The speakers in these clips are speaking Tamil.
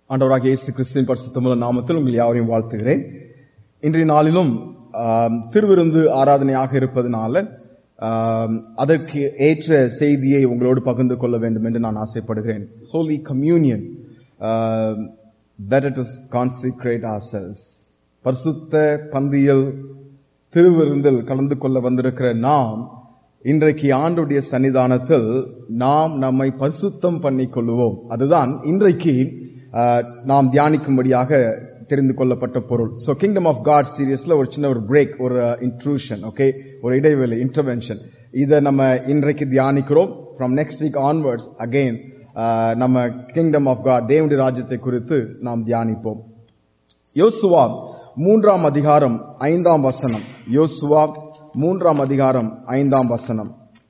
ஆண்டவராக இயேசு கிறிஸ்துவின் பரிசுத்தமுள்ள நாமத்தில் உங்கள் யாவரையும் வாழ்த்துகிறேன் இன்றைய நாளிலும் ஆம், திருவிருந்து ஆராதனையாக இருப்பதனால ஆம், அதற்கு ஏற்ற செய்தியை உங்களோடு பகிர்ந்து கொள்ள வேண்டும் என்று நான் ஆசைப்படுகிறேன் holy communion better to consecrate ourselves பரிசுத்த பந்தியல் திருவிருந்தில் கலந்து கொள்ள வந்திருக்கிற நாம் இன்றைக்கு ஆண்டுடைய சன்னிதானத்தில் நாம் நம்மை பரிசுத்தம் பண்ணிக் கொள்ளுவோம் அதுதான் இன்றைக்கு ஆஹ், நாம் தியானிக்கும்படியாக தெரிந்து கொள்ளப்பட்ட பொருள் சோ கிங்டம் ஆஃப் காட் சீரியஸ்ல ஒரு சின்ன ஒரு பிரேக் ஒரு இன்ட்ரூஷன் ஓகே ஒரு இடைவெளி இன்டர்வென்ஷன் இதை நம்ம இன்றைக்கு தியானிக்கிறோம் from next week onwards again நம்ம கிங்டம் ஆஃப் காட் தேவனுடைய ராஜ்யத்தை குறித்து நாம் தியானிப்போம் யோசுவா மூன்றாம் அதிகாரம் ஐந்தாம் வசனம் யோசுவா மூன்றாம் அதிகாரம் ஐந்தாம் வசனம்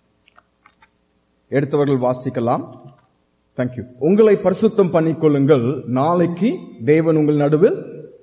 எடுத்தவர்கள் வாசிக்கலாம் தேங்க்யூ உங்களை பரிசுத்தம் பண்ணிக்கொள்ளுங்கள் நாளைக்கு தேவன் உங்கள் நடுவில்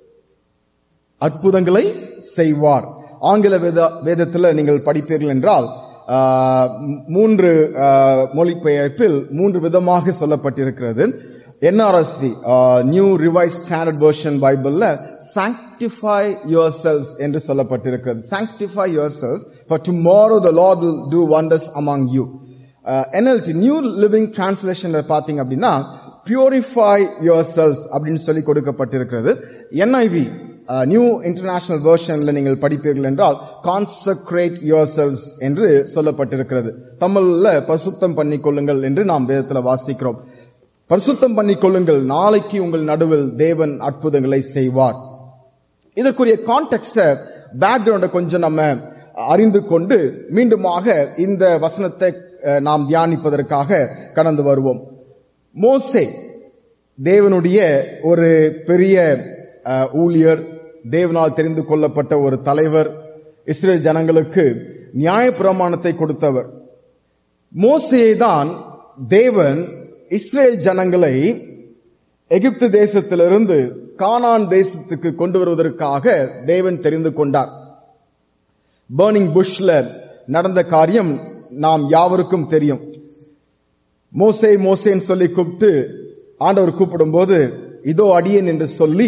அற்புதங்களை செய்வார் ஆங்கில வேத வேதத்தில் நீங்கள் படிப்பீர்கள் என்றால் ஆஹ், மூன்று ஆஹ், மொழிபெயர்ப்பில் மூன்று விதமாக சொல்லப்பட்டிருக்கிறது NRSV new revised standard version பைபிள்ல sanctify yourselves என்று சொல்லப்பட்டிருக்கிறது sanctify yourselves for tomorrow the lord will do wonders among you uh, NLT new living டிரான்ஸ்லேஷன்ல பாத்தீங்க அப்படின்னா பியூரிஃபை யுவர் செல்ஸ் அப்படின்னு சொல்லி கொடுக்கப்பட்டிருக்கிறது என்ஐவி நியூ இன்டர்நேஷனல் வெர்ஷன்ல நீங்கள் படிப்பீர்கள் என்றால் கான்சக்ரேட் யுவர் செல்ஸ் என்று சொல்லப்பட்டிருக்கிறது தமிழ்ல பரிசுத்தம் பண்ணிக்கொள்ளுங்கள் என்று நாம் வேதத்துல வாசிக்கிறோம் பரிசுத்தம் பண்ணிக்கொள்ளுங்கள் நாளைக்கு உங்கள் நடுவில் தேவன் அற்புதங்களை செய்வார் இதற்குரிய கான்டெக்ட பேக்ரவுண்ட கொஞ்சம் நம்ம அறிந்து கொண்டு மீண்டுமாக இந்த வசனத்தை அஹ், நாம் தியானிப்பதற்காக கடந்து வருவோம் மோசே தேவனுடைய ஒரு பெரிய அஹ், ஊழியர் தேவனால் தெரிந்து கொள்ளப்பட்ட ஒரு தலைவர் இஸ்ரேல் ஜனங்களுக்கு நியாயப்பிரமாணத்தை கொடுத்தவர் மோசேயை தான் தேவன் இஸ்ரேல் ஜனங்களை எகிப்து தேசத்திலிருந்து கானான் தேசத்துக்கு கொண்டு வருவதற்காக தேவன் தெரிந்து கொண்டார் பர்னிங் புஷ்ல நடந்த காரியம் நாம் யாவருக்கும் தெரியும் மோசே மோசேன்னு சொல்லி கூப்பிட்டு ஆண்டவர் கூப்பிடும்போது இதோ அடியேன் என்று சொல்லி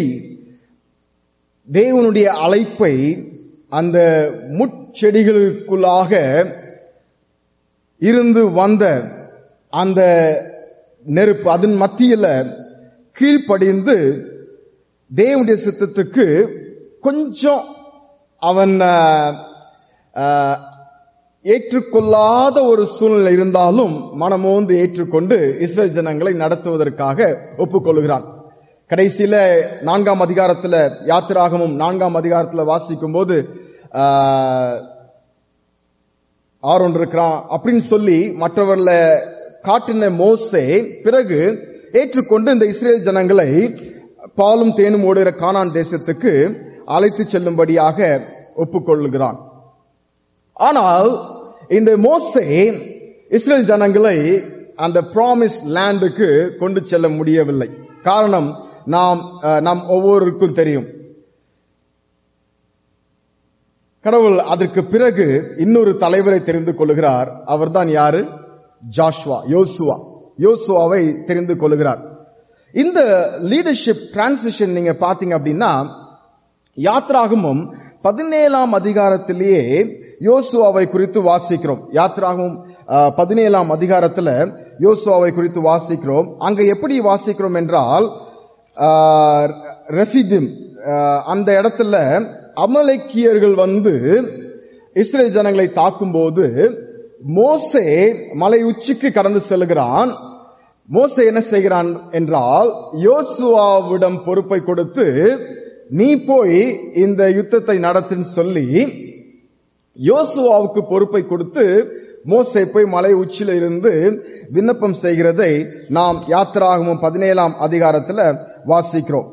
தேவனுடைய அழைப்பை அந்த முட்செடிகளுக்குள்ளாக இருந்து வந்த அந்த நெருப்பு அதன் மத்தியில கீழ்ப்படிந்து தேவனுடைய சித்தத்துக்கு கொஞ்சம் அவன் ஆஹ், ஆஹ், ஏற்றுக்கொள்ளாத ஒரு சூழ்நிலை இருந்தாலும் மனமோந்து ஏற்றுக்கொண்டு இஸ்ரேல் ஜனங்களை நடத்துவதற்காக ஒப்புக்கொள்கிறான் கடைசியில நான்காம் அதிகாரத்துல யாத்திராகமும் நான்காம் அதிகாரத்துல வாசிக்கும் போது ஆரோன் இருக்கிறான் அப்படின்னு சொல்லி மற்றவர்ல காட்டின மோசே பிறகு ஏற்றுக்கொண்டு இந்த இஸ்ரேல் ஜனங்களை பாலும் தேனும் ஓடுகிற கானான் தேசத்துக்கு அழைத்து செல்லும்படியாக ஒப்புக்கொள்ளுகிறான் ஆனால் இந்த மோசே இஸ்ரேல் ஜனங்களை அந்த ப்ராமிஸ் லேண்டுக்கு கொண்டு செல்ல முடியவில்லை காரணம் நாம் அஹ், நம் ஒவ்வொருவருக்கும் தெரியும் கடவுள் அதற்கு பிறகு இன்னொரு தலைவரை தெரிந்து கொள்கிறார் அவர்தான் யாரு ஜாஷ்வா யோசுவா யோசுவாவை தெரிந்து கொள்கிறார் இந்த லீடர்ஷிப் டிரான்சிஷன் நீங்க பாத்தீங்க அப்படின்னா யாத்ராகமும் பதினேழாம் அதிகாரத்திலேயே யோசுவாவை குறித்து வாசிக்கிறோம் யாத்ராகமும் அஹ், பதினேழாம் அதிகாரத்துல யோசுவாவை குறித்து வாசிக்கிறோம் அங்க எப்படி வாசிக்கிறோம் என்றால் ஆஹ், ரெஃபிதிம் ஆஹ், அந்த இடத்துல அமலேக்கியர்கள் வந்து இஸ்ரேல் ஜனங்களை தாக்கும்போது மோசே மலை உச்சிக்கு கடந்து செல்கிறான் மோசே என்ன செய்கிறான் என்றால் யோசுவாவிடம் பொறுப்பை கொடுத்து நீ போய் இந்த யுத்தத்தை நடத்துன்னு சொல்லி யோசுவாவுக்கு பொறுப்பை கொடுத்து மோசே போய் மலை உச்சியில இருந்து விண்ணப்பம் செய்கிறதை நாம் யாத்திராகமும் பதினேழாம் அதிகாரத்துல வாசிக்கிறோம்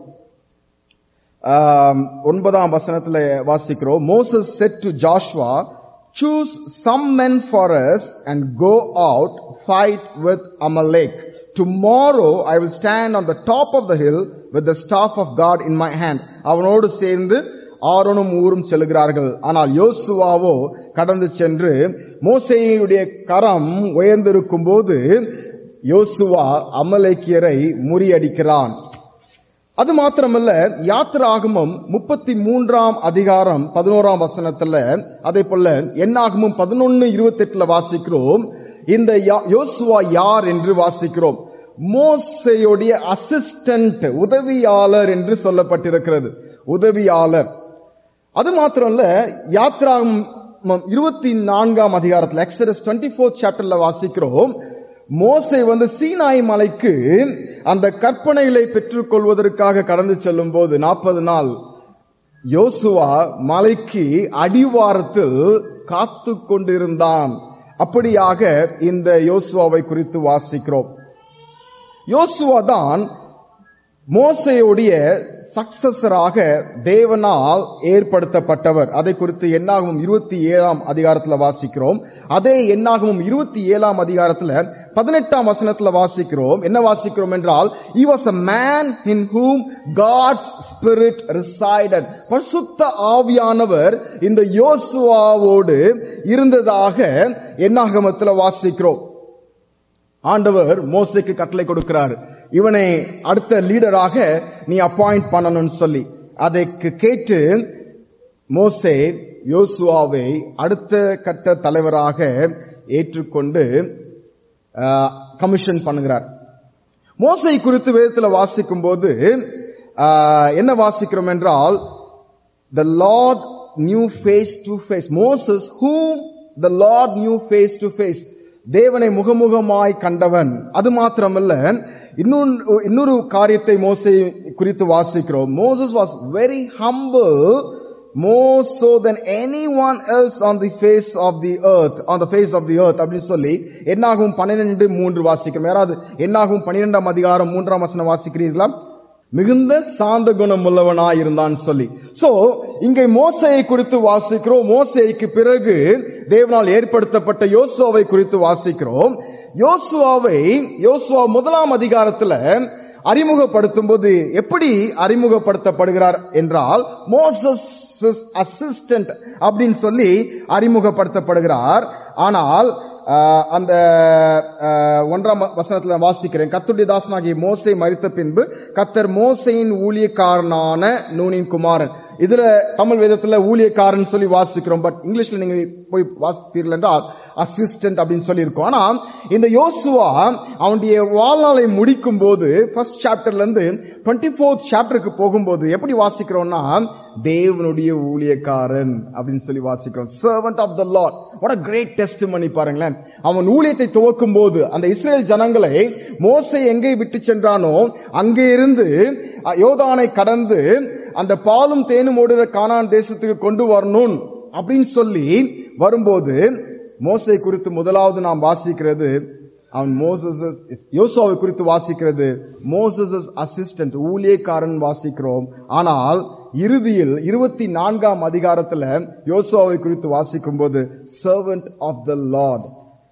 ஆம், ஒன்பதாம் வசனத்துல வாசிக்கிறோம் Moses said to Joshua choose some men for us and go out fight with amalek tomorrow i will stand on the top of the hill with the staff of god in my hand அவனோடு சேர்ந்து ஆரோனும் ஊரும் செல்கிறார்கள் ஆனால் யோசுவாவோ கடந்து சென்று மோசேயுடைய கரம் உயர்ந்திருக்கும் போது யோசுவா அமலேக்கியரை முறியடிக்கிறான் அது மாத்திரமல்ல யாத்திராகமம் முப்பத்தி மூன்றாம் அதிகாரம் பதினோராம் வசனத்துல அதே போல எண்ணாகமும் பதினொன்னு இருபத்தி எட்டுல வாசிக்கிறோம் இந்த யா- யோசுவா யார் என்று வாசிக்கிறோம் மோசையுடைய அசிஸ்டன்ட் உதவியாளர் என்று சொல்லப்பட்டிருக்கிறது உதவியாளர் அது மாத்திரம் இல்ல யாத்ராகமம் இருபத்தி நான்காம் அதிகாரத்தில் எக்ஸடஸ் டுவெண்ட்டி ஃபோர்த் சாப்டர்ல வாசிக்கிறோம் மோசே வந்து சீனாய் மலைக்கு அந்த கற்பனைகளை பெற்றுக் கொள்வதற்காக கடந்து செல்லும் போது நாற்பது நாள் யோசுவா மலைக்கு அடிவாரத்தில் காத்து கொண்டிருந்தான் அப்படியாக இந்த யோசுவாவை குறித்து வாசிக்கிறோம் யோசுவா தான் மோசையுடைய சக்சஸராக தேவனால் ஏற்படுத்தப்பட்டவர் அதை குறித்து எண்ணாகவும் இருபத்தி ஏழாம் அதிகாரத்துல வாசிக்கிறோம் அதே எண்ணாகவும் இருபத்தி ஏழாம் அதிகாரத்துல பதினெட்டாம் வசனத்துல வாசிக்கிறோம் என்ன வாசிக்கிறோம் என்றால் he was a man in whom God's spirit resided பரிசுத்த ஆவியானவர் இந்த யோசுவாவோடு இருந்ததாக எண்ணாகமத்துல வாசிக்கிறோம் ஆண்டவர் மோசைக்கு கட்டளை கொடுக்கிறார் இவனை அடுத்த லீடராக நீ அப்பாயிண்ட் பண்ணணும்னு சொல்லி அதற்கு கேட்டு மோசே யோசுவாவை அடுத்த கட்ட தலைவராக ஏற்றுக்கொண்டு கமிஷன் பண்ணுகிறார் மோசை குறித்து வேதத்துல வாசிக்கும் போது என்ன வாசிக்கிறோம் என்றால் the Lord knew face to face. Moses, whom the Lord knew face to face. தேவனை முகமுகமாய் கண்டவன் அது மாத்திரமல்ல இன்னொன்று இன்னொரு காரியத்தை மோசை குறித்து வாசிக்கிறோம் Moses was very humble more so than anyone else on the face of the earth on the face of the earth அப்படின்னு சொல்லி என்னாகும் பன்னிரெண்டு மூன்று வாசிக்கிறோம் யாராவது என்னாகும் பன்னிரெண்டாம் அதிகாரம் மூன்றாம் வசனம் வாசிக்கிறீர்களா மிகுந்த சாந்த குணம் உள்ளவனாய் இருந்தான் சொல்லி சோ இங்கே மோசையை குறித்து வாசிக்கிறோம் மோசைக்கு பிறகு தேவனால் ஏற்படுத்தப்பட்ட யோசுவாவை குறித்து வாசிக்கிறோம் யோசுவாவை யோசுவா முதலாம் அதிகாரத்துல அறிமுகப்படுத்தும் போது எப்படி அறிமுகப்படுத்தப்படுகிறார் என்றால் மோசஸ் அசிஸ்டன்ட் அப்படின்னு சொல்லி அறிமுகப்படுத்தப்படுகிறார் ஆனால் ஆஹ், அந்த ஆஹ், ஒன்றாம் வசனத்துல நான் வாசிக்கிறேன் கத்துடைய தாசனாகிய மோசை மறித்த பின்பு கத்தர் மோசையின் ஊழியக்காரனான நூனின் குமாரன் இதுல தமிழ் வேதத்துல ஊழியக்காரன் சொல்லி வாசிக்கிறோம் பட் இங்கிலீஷ்ல நீங்க போய் வாசிப்பீர்கள் என்றால் அசிஸ்டன்ட் அப்படின்னு சொல்லி இருக்கோம் ஆனா இந்த யோசுவா அவனுடைய வாழ்நாளை முடிக்கும் போது ஃபர்ஸ்ட் சாப்டர்ல இருந்து டுவெண்ட்டி ஃபோர்த் சாப்டருக்கு போகும்போது எப்படி வாசிக்கிறோம்னா தேவனுடைய ஊழியக்காரன் அப்படின்னு சொல்லி வாசிக்கிறோம் servant of the Lord what a great testimony பாருங்களேன் அவன் ஊழியத்தை துவக்கும் போது அந்த இஸ்ரேல் ஜனங்களை மோசை எங்கே விட்டு சென்றானோ அங்கே இருந்து அஹ், யோர்தானை கடந்து அந்த பாலும் தேனும் ஓடுற கானான் தேசத்துக்கு கொண்டு வரணும் அப்படின்னு சொல்லி வரும்போது மோசை குறித்து முதலாவது நாம் வாசிக்கிறது அவன் மோசஸ் யோசுவாவை குறித்து வாசிக்கிறது மோசஸ் அசிஸ்டன்ட் ஊழியக்காரன் வாசிக்கிறோம் ஆனால் இறுதியில் இருபத்தி நான்காம் அதிகாரத்துல யோசுவாவை குறித்து வாசிக்கும் போது சர்வன்ட் ஆஃப் த லார்ட்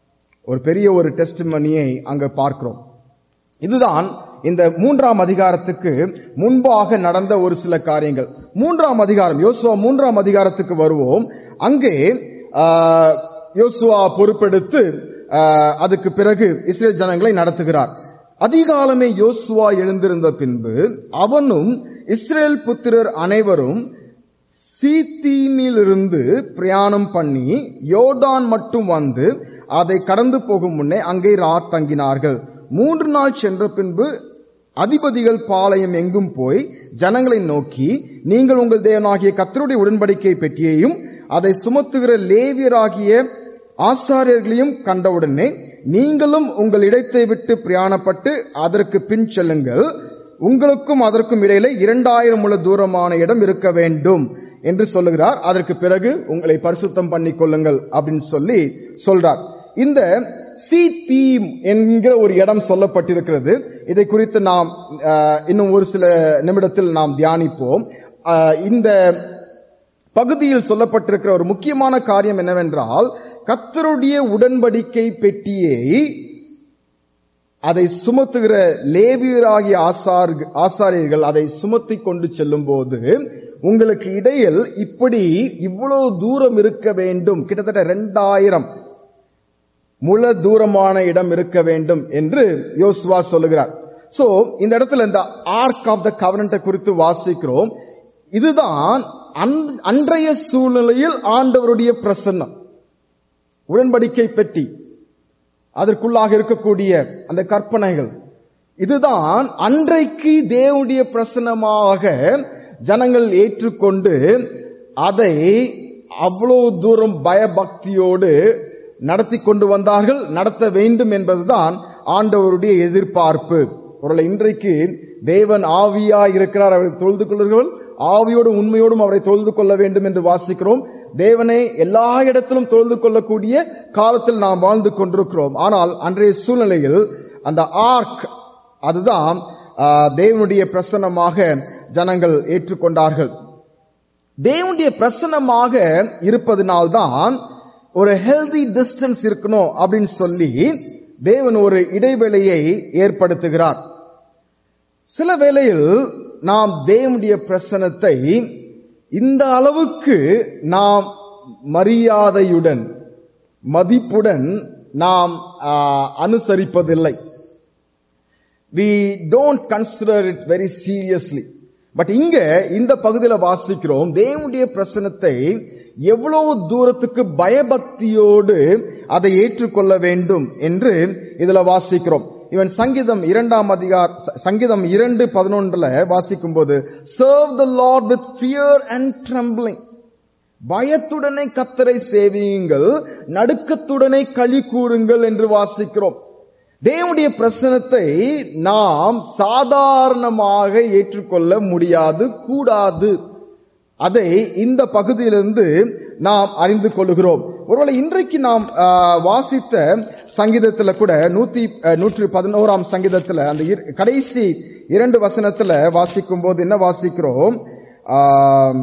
ஒரு பெரிய ஒரு டெஸ்டிமனியை அங்க பார்க்கிறோம் இதுதான் இந்த மூன்றாம் அதிகாரத்துக்கு முன்பாக நடந்த ஒரு சில காரியங்கள் மூன்றாம் அதிகாரம் யோசுவா மூன்றாம் அதிகாரத்துக்கு வருவோம் அங்கே ஆஹ், யோசுவா பொறுப்பெடுத்து ஆஹ், அதுக்கு பிறகு இஸ்ரேல் ஜனங்களை நடத்துகிறார் அதிகாலமே யோசுவா எழுந்திருந்த பின்பு அவனும் இஸ்ரேல் புத்திரர் அனைவரும் சீத்தீமிலிருந்து பிரயாணம் பண்ணி யோர்தான் மட்டும் வந்து அதை கடந்து போகும் முன்னே அங்கே ராத் தங்கினார்கள் மூன்று நாள் சென்ற பின்பு அதிபதிகள் பாளையம் எங்கும் போய் ஜனங்களை நோக்கி நீங்கள் உங்கள் தேவனாகிய கத்தருடைய உடன்படிக்கை பெட்டியையும் அதை சுமத்துகிற லேவியராகிய ஆசாரியர்களையும் கண்டவுடனே நீங்களும் உங்கள் இடத்தை விட்டு பிரயாணப்பட்டு அதற்கு பின் செல்லுங்கள் உங்களுக்கும் அதற்கும் இடையில இரண்டாயிரம் உள்ள தூரமான இடம் இருக்க வேண்டும் என்று சொல்லுகிறார் அதற்கு பிறகு உங்களை பரிசுத்தம் பண்ணிக் கொள்ளுங்கள் அப்படின்னு சொல்லி சொல்றார் இந்த சி தீம் என்கிற ஒரு இடம் சொல்லப்பட்டிருக்கிறது இதை குறித்து நாம் அஹ், இன்னும் ஒரு சில நிமிடத்தில் நாம் தியானிப்போம் அஹ், இந்த பகுதியில் சொல்லப்பட்டிருக்கிற ஒரு முக்கியமான காரியம் என்னவென்றால் கத்தருடைய உடன்படிக்கை பெட்டியை அதை சுமத்துகிற லேவியராகிய ஆசார் ஆசாரியர்கள் அதை சுமத்தி கொண்டு செல்லும் போது உங்களுக்கு இடையில் இப்படி இவ்வளவு தூரம் இருக்க வேண்டும் கிட்டத்தட்ட ரெண்டாயிரம் முழ தூரமான இடம் இருக்க வேண்டும் என்று யோசுவா சொல்லுகிறார் சோ இந்த இடத்துல இந்த ஆர்க் ஆஃப் த கவர்னண்ட்டை குறித்து வாசிக்கிறோம் இதுதான் அன்- அன்றைய சூழ்நிலையில் ஆண்டவருடைய பிரசன்னம் உடன்படிக்கை பெட்டி அதற்குள்ளாக இருக்கக்கூடிய அந்த கற்பனைகள் இதுதான் அன்றைக்கு தேவனுடைய பிரசனமாக ஜனங்கள் ஏற்றுக்கொண்டு அதை அவ்வளவு தூரம் பயபக்தியோடு நடத்தி கொண்டு வந்தார்கள் நடத்த வேண்டும் என்பதுதான் ஆண்டவருடைய எதிர்பார்ப்பு ஒருவேளை இன்றைக்கு தேவன் ஆவியா இருக்கிறார் அவரை தொழுது கொள்ளுங்கள் ஆவியோடும் உண்மையோடும் அவரை தொழுது கொள்ள வேண்டும் என்று வாசிக்கிறோம் தேவனை எல்லா இடத்திலும் தொழுது கொள்ளக்கூடிய காலத்தில் நாம் வாழ்ந்து கொண்டிருக்கிறோம் ஆனால் அன்றைய சூழ்நிலையில் அந்த ஆர்க் அதுதான் ஆ, தேவனுடைய பிரசன்னமாக ஜனங்கள் ஏற்றுக்கொண்டார்கள் தேவனுடைய பிரசன்னமாக இருப்பதனால்தான் ஒரு ஹெல்தி டிஸ்டன்ஸ் இருக்கணும் அப்படின்னு சொல்லி தேவன் ஒரு இடைவெளியை ஏற்படுத்துகிறார் சில வேளையில் நாம் தேவனுடைய பிரசனத்தை இந்த அளவுக்கு நாம் மரியாதையுடன் மதிப்புடன் நாம் ஆ, அனுசரிப்பதில்லை we don't consider it very seriously but இங்க இந்த பகுதியில வாசிக்கிறோம் தேவனுடைய பிரசனத்தை எவ்வளவு தூரத்துக்கு பயபக்தியோடு அதை ஏற்றுக்கொள்ள வேண்டும் என்று இதுல வாசிக்கிறோம் இவன் சங்கீதம் இரண்டாம் அதிகார் ச- சங்கீதம் இரண்டு பதினொன்றுல வாசிக்கும் போது serve the Lord with fear and trembling பயத்துடனே கத்தரை சேவியுங்கள் நடுக்கத்துடனே களி கூறுங்கள் என்று வாசிக்கிறோம் தேவனுடைய பிரசனத்தை நாம் சாதாரணமாக ஏற்றுக்கொள்ள முடியாது கூடாது அதை இந்த பகுதியிலிருந்து நாம் அறிந்து கொள்கிறோம் ஒருவேளை இன்றைக்கு நாம் ஆ, வாசித்த சங்கீதத்துல கூட நூத்தி அ, நூற்றி பதினோராம் சங்கீதத்துல அந்த இர- கடைசி இரண்டு வசனத்துல வாசிக்கும் போது என்ன வாசிக்கிறோம் ஆம்,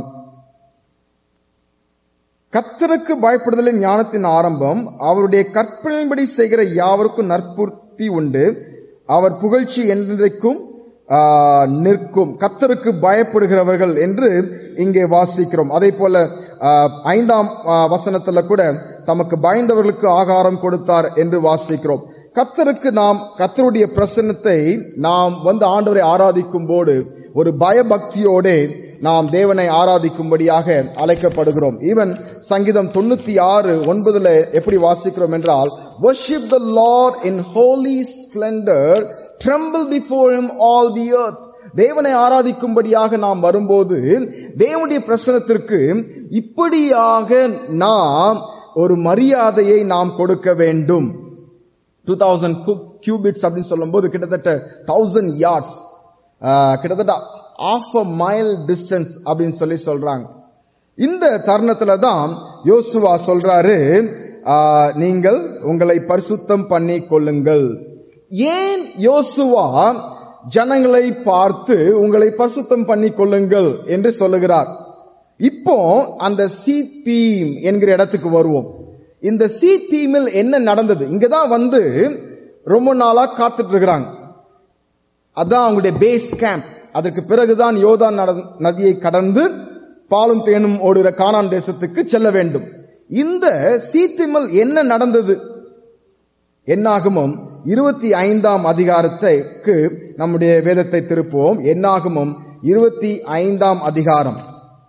கர்த்தருக்கு பயப்படுதலின் ஞானத்தின் ஆரம்பம் அவருடைய கற்பனையின்படி செய்கிற யாவருக்கும் நற்புர்த்தி உண்டு அவர் புகழ்ச்சி என்றைக்கும் ஆ, நிற்கும் கர்த்தருக்கு பயப்படுகிறவர்கள் என்று இங்கே வாசிக்கிறோம் அதே போல ஆ, ஐந்தாம் ஆ, வசனத்துல கூட தமக்கு பயந்தவர்களுக்கு ஆகாரம் கொடுத்தார் என்று வாசிக்கிறோம் கர்த்தருக்கு நாம் கர்த்தருடைய பிரசன்னத்தை நாம் வந்து ஆண்டவரை ஆராதிக்கும் போது ஒரு பயபக்தியோடே நாம் தேவனை ஆராதிக்கும்படியாக அழைக்கப்படுகிறோம் ஈவன் சங்கீதம் தொண்ணூத்தி ஆறு ஒன்பதுல எப்படி வாசிக்கிறோம் என்றால் worship the lord in holy splendor tremble before him all the earth தேவனை ஆராதிக்கும்படியாக நாம் வரும்போது தேவனுடைய பிரசனத்திற்கு இப்படியாக நாம் ஒரு மரியாதையை நாம் கொடுக்க வேண்டும் டூ தௌசண்ட் கியூபிட்ஸ் அப்படின்னு சொல்லும்போது கிட்டத்தட்ட தௌசண்ட் யார்ட்ஸ் கிட்டத்தட்ட ஆஃப் அ மைல் டிஸ்டன்ஸ் அப்படின்னு சொல்லி சொல்றாங்க இந்த தருணத்துல தான் யோசுவா சொல்றாரு ஆஹ், நீங்கள் உங்களை பரிசுத்தம் பண்ணி கொள்ளுங்கள் ஏன் யோசுவா ஜனங்களை பார்த்து உங்களை பரிசுத்தம் பண்ணி கொள்ளுங்கள் என்று சொல்லுகிறார் இப்போ அந்த சி தீம் என்கிற இடத்துக்கு வருவோம் இந்த சி தீமில் என்ன நடந்தது இங்கதான் வந்து ரொம்ப நாளா காத்துட்டு இருக்கிறாங்க அதான் அவங்களுடைய பேஸ் கேம்ப் அதற்கு பிறகுதான் யோதான் நட- நதியை கடந்து பாலும் தேனும் ஓடுகிற கானான் தேசத்துக்கு செல்ல வேண்டும் இந்த சீத்திமல் என்ன நடந்தது என்னாகமும் இருபத்தி ஐந்தாம் அதிகாரத்துக்கு நம்முடைய வேதத்தை திருப்புவோம் என்னாகமும் இருபத்தி ஐந்தாம் அதிகாரம்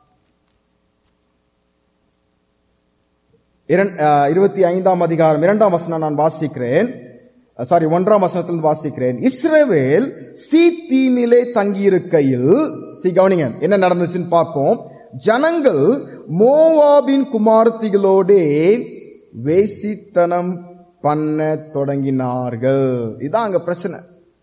இரண்- அஹ், இருபத்தி ஐந்தாம் அதிகாரம் இரண்டாம் வசனம் நான் வாசிக்கிறேன் சாரி ஒன்றாம் வசனத்தில் வாசிக்கிறேன் இஸ்ரவேல் சீத்தீமிலே தங்கியிருக்கையில் சி கவனிங்க என்ன நடந்துச்சுன்னு பார்ப்போம் ஜனங்கள் மோவாபின் குமாரத்திகளோடே வேசித்தனம் பண்ண தொடங்கினார்கள் இதான் அங்க பிரச்சனை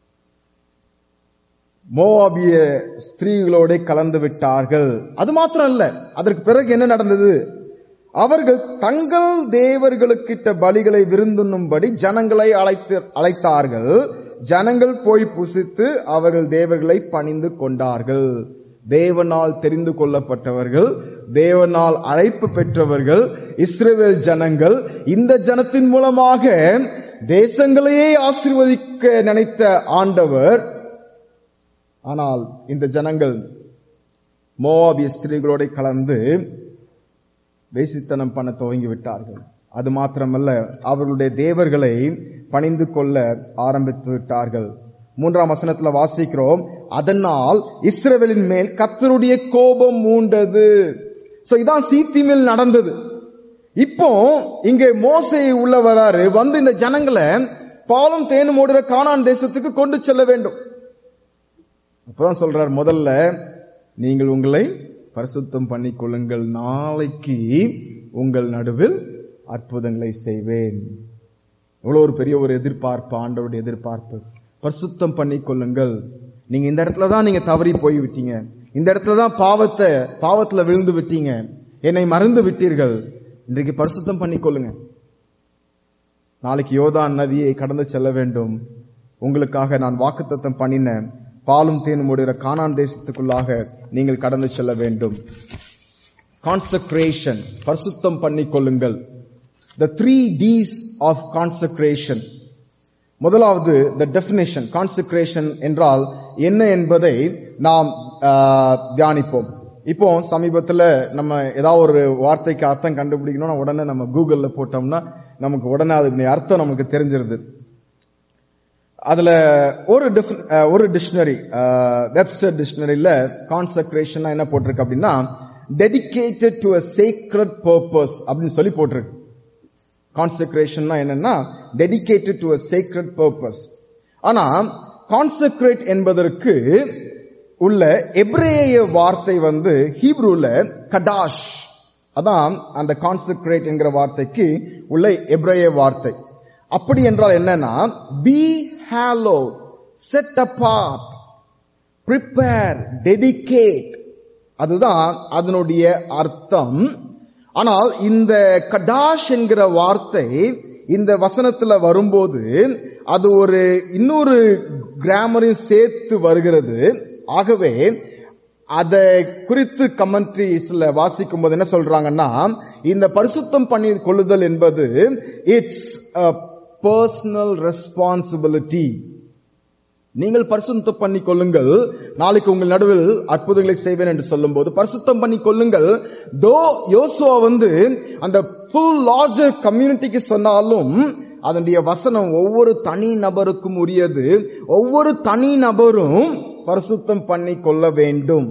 மோவாபிய ஸ்திரீகளோட கலந்து விட்டார்கள் அது மாத்திரம் இல்ல அதற்கு பிறகு என்ன நடந்தது அவர்கள் தங்கள் தேவர்களுக்கிட்ட பலிகளை விருந்துண்ணும்படி ஜனங்களை அழைத்து அழைத்தார்கள் ஜனங்கள் போய் புசித்து அவர்கள் தேவர்களை பணிந்து கொண்டார்கள் தேவனால் தெரிந்து கொள்ளப்பட்டவர்கள் தேவனால் அழைப்பு பெற்றவர்கள் இஸ்ரவேல் ஜனங்கள் இந்த ஜனத்தின் மூலமாக தேசங்களையே ஆசீர்வதிக்க நினைத்த ஆண்டவர் ஆனால் இந்த ஜனங்கள் மோவாபிய ஸ்திரீகளோட கலந்து வேசித்தனம் பண்ண துவங்கி விட்டார்கள் அது மாத்திரமல்ல அவர்களுடைய தேவர்களை பணிந்து கொள்ள ஆரம்பித்து விட்டார்கள் மூன்றாம் வசனத்துல வாசிக்கிறோம் அதனால் இஸ்ரவேலின் மேல் கர்த்தருடைய கோபம் மூண்டது சோ இதான் சீத்திமில் நடந்தது இப்போ இங்கே மோசே உள்ள வராரு வந்து இந்த ஜனங்களை பாலும் தேனும் ஓடுற கானான் தேசத்துக்கு கொண்டு செல்ல வேண்டும் அப்பதான் சொல்றார் முதல்ல நீங்கள் உங்களை பரிசுத்தம் பண்ணிக் கொள்ளுங்கள் நாளைக்கு உங்கள் நடுவில் அற்புதங்களை செய்வேன் இவ்வளவு ஒரு பெரிய ஒரு எதிர்பார்ப்பு ஆண்டவருடைய எதிர்பார்ப்பு பரிசுத்தம் பண்ணிக் கொள்ளுங்கள் நீங்க இந்த இடத்துல தான் நீங்க தவறி போய் விட்டீங்க இந்த இடத்துல தான் பாவத்தை பாவத்துல விழுந்து விட்டீங்க என்னை மறந்து விட்டீர்கள் இன்றைக்கு பரிசுத்தம் பண்ணிக் கொள்ளுங்க நாளைக்கு யோதான் நதியை கடந்து செல்ல வேண்டும் உங்களுக்காக நான் வாக்குத்தத்தம் பண்ணின பாலும் தேனும் ஓடுகிற கானான் தேசத்துக்குள்ளாக நீங்கள் கடந்து செல்ல வேண்டும் கான்சக்ரேஷன் பரிசுத்தம் பண்ணிக் கொள்ளுங்கள் the three Ds of consecration முதலாவது த டெபினேஷன் கான்சக்ரேஷன் என்றால் என்ன என்பதை நாம் ஆஹ், தியானிப்போம் இப்போ சமீபத்துல நம்ம ஏதாவது ஒரு வார்த்தைக்கு அர்த்தம் கண்டுபிடிக்கணும்னா உடனே நம்ம கூகுள்ல போட்டோம்னா நமக்கு உடனே அதுக்கு அர்த்தம் நமக்கு தெரிஞ்சிருது அதுல ஒரு டிஃப- அஹ், ஒரு டிக்ஷனரி வெப்ஸ்டர் டிக்ஷனரியில கான்சக்ரேஷன் என்ன போட்டிருக்கு அப்படின்னா dedicated to a secret purpose அப்படின்னு சொல்லி போட்டிருக்கு கான்செக்ரேஷன்னா என்னன்னா dedicated to a sacred purpose ஆனா கான்செக்ரேட் என்பதற்கு உள்ள எப்ரேய வார்த்தை வந்து ஹீப்ரூல கடாஷ் அதான் அந்த கான்செக்ரேட் என்கிற வார்த்தைக்கு உள்ள எப்ரேய வார்த்தை அப்படி என்றால் என்னன்னா be hallow set apart prepare dedicate அதுதான் அதனுடைய அர்த்தம் ஆனால் இந்த கடாஷ் என்கிற வார்த்தை இந்த வசனத்துல வரும்போது அது ஒரு இன்னொரு கிராமரையும் சேர்த்து வருகிறது ஆகவே அதை குறித்து கமெண்ட்ரிஸ்ல வாசிக்கும் போது என்ன சொல்றாங்கன்னா இந்த பரிசுத்தம் பண்ணி கொள்ளுதல் என்பது இட்ஸ் பர்சனல் ரெஸ்பான்சிபிலிட்டி நீங்கள் பரிசுத்தம் பண்ணி கொள்ளுங்கள் நாளைக்கு உங்கள் நடுவில் அற்புதங்களை செய்வேன் என்று சொல்லும்போது பரிசுத்தம் பண்ணி கொள்ளுங்கள் தோ யோசுவா வந்து அந்த ஃபுல் லார்ஜர் கம்யூனிட்டிக்கு சொன்னாலும் அதனுடைய வசனம் ஒவ்வொரு தனி நபருக்கும் உரியது ஒவ்வொரு தனி நபரும் பரிசுத்தம் பண்ணி கொள்ள வேண்டும்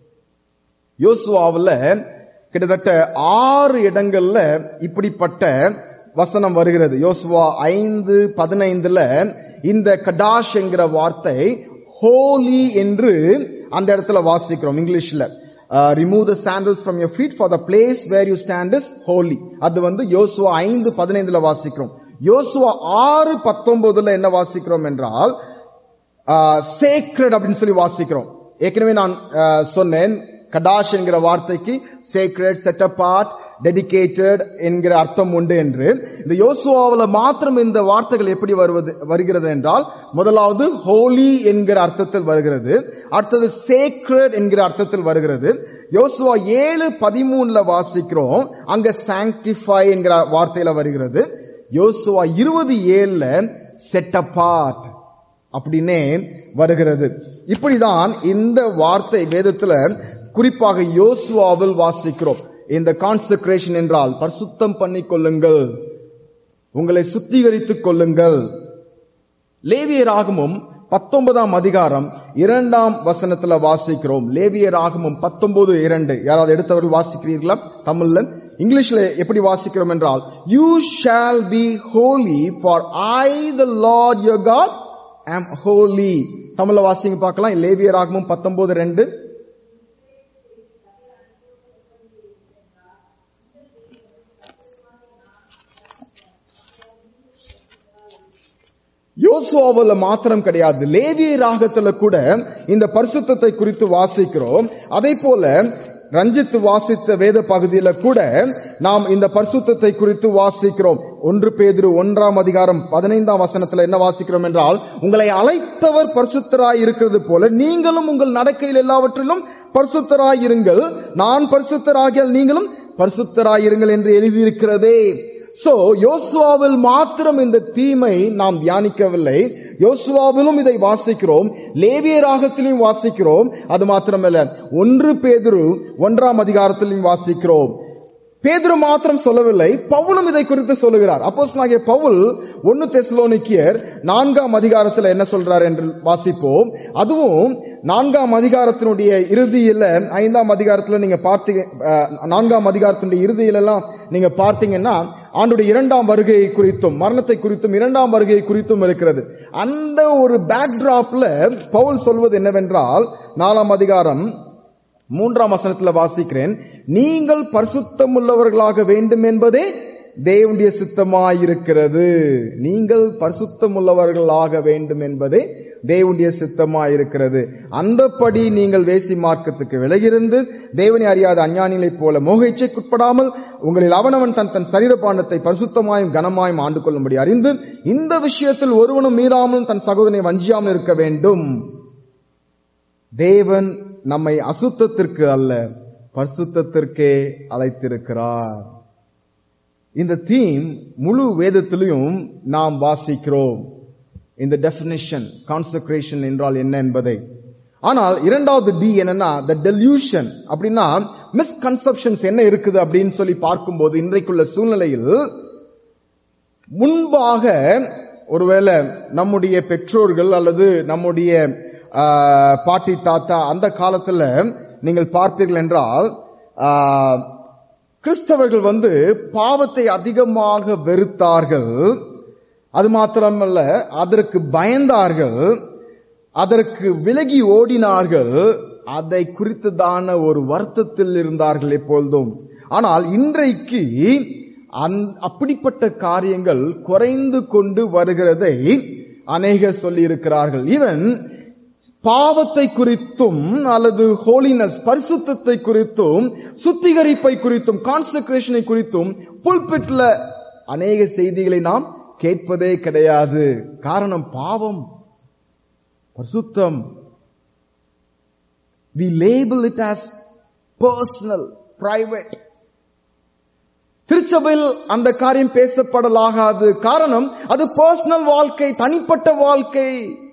யோசுவாவுல கிட்டத்தட்ட ஆறு இடங்கள்ல இப்படிப்பட்ட வசனம் வருகிறது யோசுவா ஐந்து பதினைந்துல இந்த கடாஷ் என்கிற வார்த்தை ஹோலி என்று அந்த இடத்துல வாசிக்கிறோம் இங்கிலீஷ்ல remove the sandals from your feet for the place where you stand is holy அது வந்து யோசுவா ஐந்து பதினைந்துல வாசிக்கிறோம் யோசுவா ஆறு பத்தொன்பதுல என்ன வாசிக்கிறோம் என்றால் சேக்ரட் அப்படின்னு சொல்லி வாசிக்கிறோம் ஏற்கனவே நான் ஆஹ், சொன்னேன் கடாஷ் என்கிற வார்த்தைக்கு சேக்ரட் செட் அபார்ட் டெடிகேட்டட் என்கிற அர்த்தம் உண்டு என்று இந்த யோசுவாவில் மாத்திரம் இந்த வார்த்தைகள் எப்படி வருவது வருகிறது என்றால் முதலாவது ஹோலி என்கிற அர்த்தத்தில் வருகிறது அடுத்தது சேக்ரட் என்கிற அர்த்தத்தில் வருகிறது யோசுவா ஏழு பதிமூணுல வாசிக்கிறோம் அங்க சாங்டிஃபை என்கிற வார்த்தையில வருகிறது யோசுவா இருபது ஏழுல செட் அபார்ட் அப்படின்னே வருகிறது இப்படிதான் இந்த வார்த்தை வேதத்துல குறிப்பாக யோசுவாவில் வாசிக்கிறோம் இந்த கான்செக்ரேஷன் என்றால் பரிசுத்தம் பண்ணிக் கொள்ளுங்கள் உங்களை சுத்திகரித்துக் கொள்ளுங்கள் லேவியராகமும் பத்தொன்பதாம் அதிகாரம் இரண்டாம் வசனத்துல வாசிக்கிறோம் லேவியராகமும் பத்தொன்பது இரண்டு யாராவது எடுத்தவர்கள் வாசிக்கிறீர்களா தமிழ்ல இங்கிலீஷ்ல எப்படி வாசிக்கிறோம் என்றால் you shall be holy for I the Lord your God am holy தமிழ்ல வாசிங்க பார்க்கலாம் லேவியராகமும் பத்தொன்பது ரெண்டு யோசுவாவில் மாத்திரம் கிடையாது லேவிய ராகத்துல கூட இந்த பரிசுத்தத்தை குறித்து வாசிக்கிறோம் அதே போல ரஞ்சித் வாசித்த வேத பகுதியில கூட நாம் இந்த பரிசுத்தத்தை குறித்து வாசிக்கிறோம் ஒன்று பேதுரு ஒன்றாம் அதிகாரம் பதினைந்தாம் வசனத்துல என்ன வாசிக்கிறோம் என்றால் உங்களை அழைத்தவர் பரிசுத்தராய் இருக்கிறது போல நீங்களும் உங்கள் நடக்கையில் எல்லாவற்றிலும் பரிசுத்தராய் இருங்கள் நான் பரிசுத்தராகியால் நீங்களும் பரிசுத்தராய் இருங்கள் என்று எழுதியிருக்கிறதே சோ யோசுவாவில் மாத்திரம் இந்த தீமை நாம் தியானிக்கவில்லை யோசுவாவிலும் இதை வாசிக்கிறோம் லேவிய ராகத்திலும் வாசிக்கிறோம் அது மாத்திரமல்ல ஒன்று பேதுரு ஒன்றாம் அதிகாரத்திலும் வாசிக்கிறோம் பேதுரு மாத்திரம் சொல்லவில்லை பவுலும் இதை குறித்து சொல்லுகிறார் அப்போஸ்தலனாகிய பவுல் ஒன்னு தெசலோனிக்கியர் நான்காம் அதிகாரத்துல என்ன சொல்றார் என்று வாசிப்போம் அதுவும் நான்காம் அதிகாரத்தினுடைய இறுதியில ஐந்தாம் அதிகாரத்துல நீங்க பார்த்தீங்க அஹ், நான்காம் அதிகாரத்தினுடைய இறுதியில எல்லாம் நீங்க பார்த்தீங்கன்னா ஆண்டுடைய இரண்டாம் வருகை குறித்தும் மரணத்தை குறித்தும் இரண்டாம் வருகை குறித்தும் இருக்கிறது அந்த ஒரு பேக்டிராப்ல பவுல் சொல்வது என்னவென்றால் நாலாம் அதிகாரம் மூன்றாம் வசனத்துல வாசிக்கிறேன் நீங்கள் பரிசுத்தம் உள்ளவர்களாக வேண்டும் என்பதே தேவனுடைய சித்தமாயிருக்கிறது நீங்கள் பரிசுத்தம் உள்ளவர்களாக வேண்டும் என்பதே தேவனுடைய சித்தமாயிருக்கிறது அந்தப்படி நீங்கள் வேசி மார்க்கத்துக்கு விலகிருந்து தேவனை அறியாத அஞ்ஞானிகளைப் போல மோக இச்சைக்குட்படாமல் உங்களில் அவனவன் தன் தன் சரீரபாண்டத்தை பரிசுத்தமாயும் கனமாயும் ஆண்டு கொள்ளும்படி அறிந்து இந்த விஷயத்தில் ஒருவனும் மீறாமலும் தன் சகோதரனை வஞ்சியாமல் இருக்க வேண்டும் தேவன் நம்மை அசுத்தத்திற்கு அல்ல பரிசுத்தத்திற்கே அழைத்திருக்கிறார் இந்த தீம் முழு வேதத்திலையும் நாம் வாசிக்கிறோம் இந்த டெபினிஷன் கான்சக்ரேஷன் என்றால் என்ன என்பதை ஆனால் இரண்டாவது டி என்னன்னா த டெல்யூஷன் அப்படின்னா மிஸ்கன்செப்ஷன்ஸ் என்ன இருக்குது அப்படின்னு சொல்லி பார்க்கும்போது இன்றைக்குள்ள சூழ்நிலையில் முன்பாக ஒருவேளை நம்முடைய பெற்றோர்கள் அல்லது நம்முடைய ஆஹ், பாட்டி தாத்தா அந்த காலத்துல நீங்கள் பார்ப்பீர்கள் என்றால் ஆஹ், கிறிஸ்தவர்கள் வந்து பாவத்தை அதிகமாக வெறுத்தார்கள் அது மாத்திரமல்ல அதற்கு பயந்தார்கள் அதற்கு விலகி ஓடினார்கள் அதை குறித்துதான ஒரு வருத்தத்தில் இருந்தார்கள் எப்பொழுதும் ஆனால் இன்றைக்கு அந்த அப்படிப்பட்ட காரியங்கள் குறைந்து கொண்டு வருகிறதை அநேகர் சொல்லி இருக்கிறார்கள் ஈவன் பாவத்தை குறித்தும் அல்லது ஹோலினஸ் பரிசுத்தத்தை குறித்தும் சுத்திகரிப்பை குறித்தும் கான்செக்ரேஷனை குறித்தும் புல்பிட்ல அநேக செய்திகளை நாம் கேட்பதே கிடையாது காரணம் பாவம் பரிசுத்தம் we label it as personal private திருச்சபையில் அந்த காரியம் பேசப்படலாகாது காரணம் அது பர்சனல் வாழ்க்கை தனிப்பட்ட வாழ்க்கை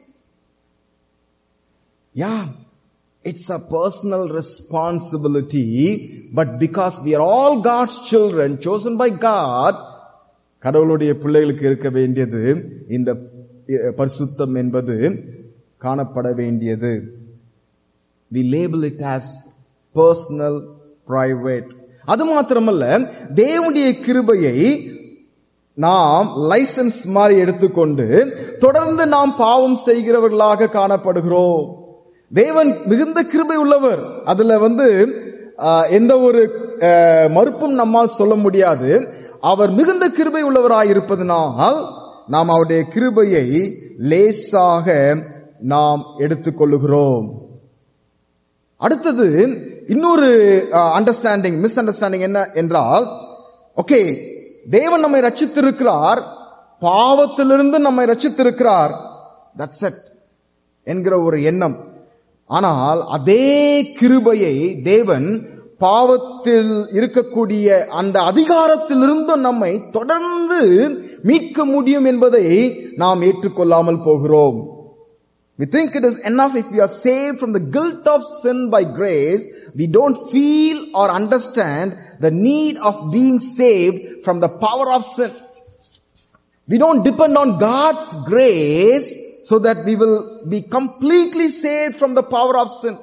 Yeah, it's a personal responsibility, but because we are all God's children, chosen by God, கடவுளுடைய பிள்ளைகளுக்கு இருக்க வேண்டியது இந்த அஹ், பரிசுத்தம் என்பது காணப்பட வேண்டியது we label it as personal private அது மாத்திரமல்ல தேவனுடைய கிருபையை நாம் லைசன்ஸ் மாதிரி எடுத்துக்கொண்டு தொடர்ந்து நாம் பாவம் செய்கிறவர்களாக காணப்படுகிறோம் தேவன் மிகுந்த கிருபை உள்ளவர் அதுல வந்து ஆஹ், எந்த ஒரு ஆஹ், மறுப்பும் நம்மால் சொல்ல முடியாது அவர் மிகுந்த கிருபை உள்ளவராய் இருப்பதனால் நாம் அவருடைய கிருபையை லேசாக நாம் எடுத்துக்கொள்ளுகிறோம் அடுத்தது இன்னொரு அண்டர்ஸ்டாண்டிங் மிஸ் அண்டர்ஸ்டாண்டிங் என்ன என்றால் ஓகே தேவன் நம்மை ரட்சித்திருக்கிறார் பாவத்திலிருந்து நம்மை ரட்சித்திருக்கிறார் தட்ஸ் it என்கிற ஒரு எண்ணம் ஆனால் அதே கிருபையை தேவன் பாவத்தில் இருக்கக்கூடிய அந்த அதிகாரத்திலிருந்து நம்மை தொடர்ந்து மீட்க முடியும் என்பதை நாம் ஏற்றுக்கொள்ளாமல் போகிறோம் We think it is enough if we are saved from the guilt of sin by grace. We don't feel or understand the need of being saved from the power of sin. We don't depend on God's grace so that we will be completely saved from the power of sin.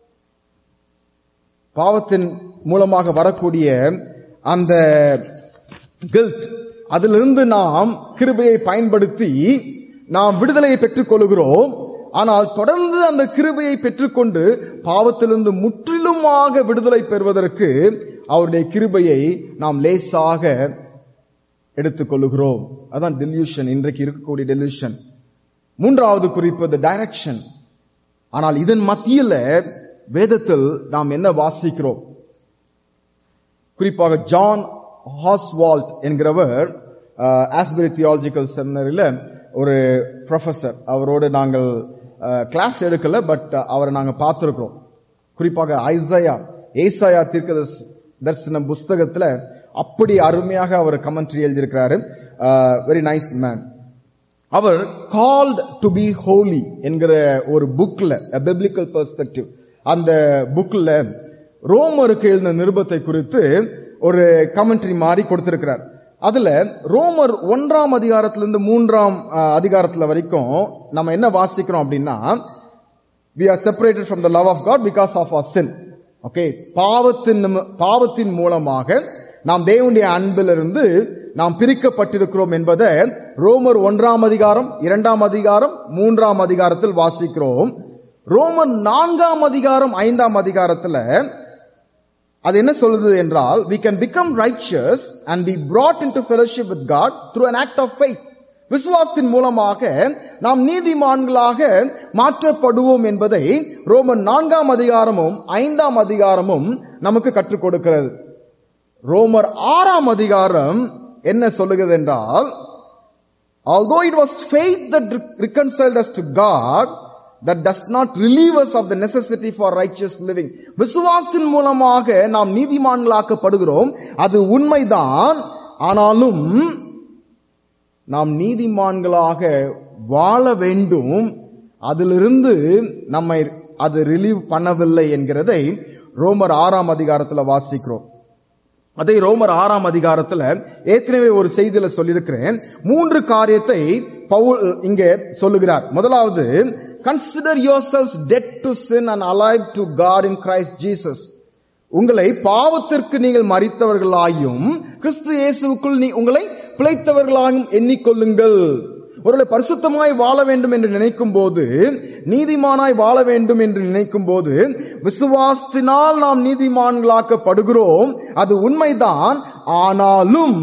பாவத்தின் மூலமாக வரக்கூடிய அந்த கில்ட் அதிலிருந்து நாம் கிருபையை பயன்படுத்தி நாம் விடுதலையை பெற்றுக் கொள்கிறோம் ஆனால் தொடர்ந்து அந்த கிருபையை பெற்றுக்கொண்டு பாவத்திலிருந்து முற்றிலுமாக விடுதலை பெறுவதற்கு அவருடைய கிருபையை நாம் லேசாக எடுத்துக்கொள்ளுகிறோம் அதான் டெல்யூஷன் இன்றைக்கு இருக்கக்கூடிய டெல்யூஷன் மூன்றாவது குறிப்பு த டைரக்ஷன் ஆனால் இதன் மத்தியில வேதத்தில் நாம் என்ன வாசிக்கிறோம் குறிப்பாக ஜான் ஹாஸ்வால்ட் என்கிறவர் ஆஸ்பரி தியாலஜிக்கல் செமினரியில ஒரு ப்ரொஃபசர் அவரோடு நாங்கள் கிளாஸ் எடுக்கல பட் அவரை நாங்க பார்த்திருக்கிறோம் குறிப்பாக ஐசையா ஏசாயா தீர்க்க தரிசனம் புஸ்தகத்துல அப்படி அருமையாக அவர் கமெண்ட்ரி எழுதியிருக்கிறாரு வெரி நைஸ் மேன் அவர் கால்ட் டு பி ஹோலி என்கிற ஒரு புக்ல பிப்ளிக்கல் பெர்ஸ்பெக்டிவ் அந்த புக்ல ரோமருக்கு எழுதின நிருபத்தை குறித்து ஒரு கமெண்ட்ரி மாதிரி கொடுத்திருக்கிறார் அதுல ரோமர் ஒன்றாம் அதிகாரத்திலிருந்து மூன்றாம் அஹ், அதிகாரத்துல வரைக்கும் நம்ம என்ன வாசிக்கிறோம் அப்படின்னா we are separated from the love of God because of our sin. Okay பாவத்தின் நிம- பாவத்தின் மூலமாக நாம் தேவனுடைய அன்பிலிருந்து நாம் பிரிக்கப்பட்டிருக்கிறோம் என்பதை ரோமர் ஒன்றாம் அதிகாரம் இரண்டாம் அதிகாரம் மூன்றாம் அதிகாரத்தில் வாசிக்கிறோம் ரோமர் நான்காம் அதிகாரம் ஐந்தாம் அதிகாரத்துல அது என்ன சொல்லுது என்றால் we can become righteous and be brought into fellowship with God through an act of faith விசுவாசத்தின் மூலமாக நாம் நீதிமான்களாக மாற்றப்படுவோம் என்பதை ரோமன் நான்காம் அதிகாரமும் ஐந்தாம் அதிகாரமும் நமக்கு கற்றுக் கொடுக்கிறது ரோமர் ஆறாம் அதிகாரம் என்ன சொல்லுகிறது என்றால் although it was faith that re- reconciled us to God, that does not relieve us of the necessity for righteous living. விசுவாசத்தின் மூலமாக நாம் நீதிமான்களாக்கப்படுகிறோம் அது உண்மைதான் ஆனாலும் நாம் நீதிமான்களாக வாழ வேண்டும் அதிலிருந்து நம்மை அது ரிலீவ் பண்ணவில்லை என்கிறதை ரோமர் ஆறாம் அதிகாரத்துல வாசிக்கிறோம் அதை ரோமர் ஆறாம் அதிகாரத்துல ஏற்கனவே ஒரு செய்தியில சொல்லியிருக்கிறேன் மூன்று காரியத்தை பவுல் இங்கே சொல்லுகிறார் முதலாவது consider yourselves dead to sin and alive to God in Christ Jesus உங்களை பாவத்திற்கு நீங்கள் மறித்தவர்களாயும் கிறிஸ்து இயேசுவுக்குள் நீ உங்களை பிழைத்தவர்களாயும் எண்ணிக்கொள்ளுங்கள் ஒருவேளை பரிசுத்தமாய் வாழ வேண்டும் என்று நினைக்கும் போது நீதிமானாய் வாழ வேண்டும் என்று நினைக்கும் போது விசுவாசத்தினால் நாம் நீதிமான்களாக்கப்படுகிறோம் அது உண்மைதான் ஆனாலும்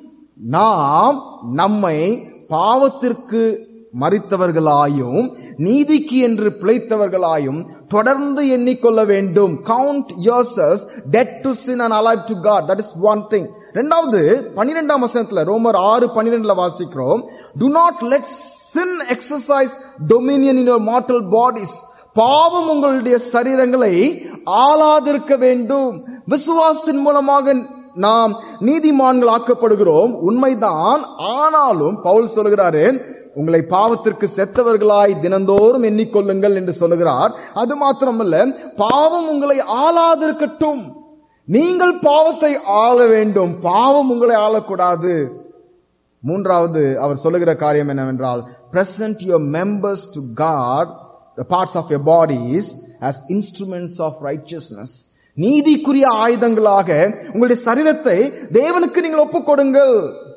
நாம் நம்மை பாவத்திற்கு மறித்தவர்களாயும் நீதிக்கு என்று பிழைத்தவர்களாயும் தொடர்ந்து எண்ணிக்கொள்ள வேண்டும் count yourselves dead to sin and alive to God that is one thing ரெண்டாவது பன்னிரெண்டாம் வசனத்துல ரோமர் ஆறு பன்னிரெண்டுல வாசிக்கிறோம் do not let sin exercise dominion in your mortal bodies பாவம் உங்களுடைய சரீரங்களை ஆளாதிருக்க வேண்டும் விசுவாசத்தின் மூலமாக நாம் நீதிமான்கள் ஆக்கப்படுகிறோம் உண்மைதான் ஆனாலும் பவுல் சொல்லுகிறாரு உங்களை பாவத்திற்கு செத்தவர்களாய் தினந்தோறும் எண்ணிக்கொள்ளுங்கள் என்று சொல்லுகிறார் அது மாத்திரமல்ல பாவம் உங்களை ஆளாதிருக்கட்டும் நீங்கள் பாவத்தை ஆள வேண்டும் பாவம் உங்களை ஆளக்கூடாது மூன்றாவது அவர் சொல்லுகிற காரியம் என்னவென்றால் present your members to God the parts of your bodies as instruments of righteousness நீதிக்குரிய ஆயுதங்களாக உங்களுடைய சரீரத்தை தேவனுக்கு நீங்கள் ஒப்புக் கொடுங்கள்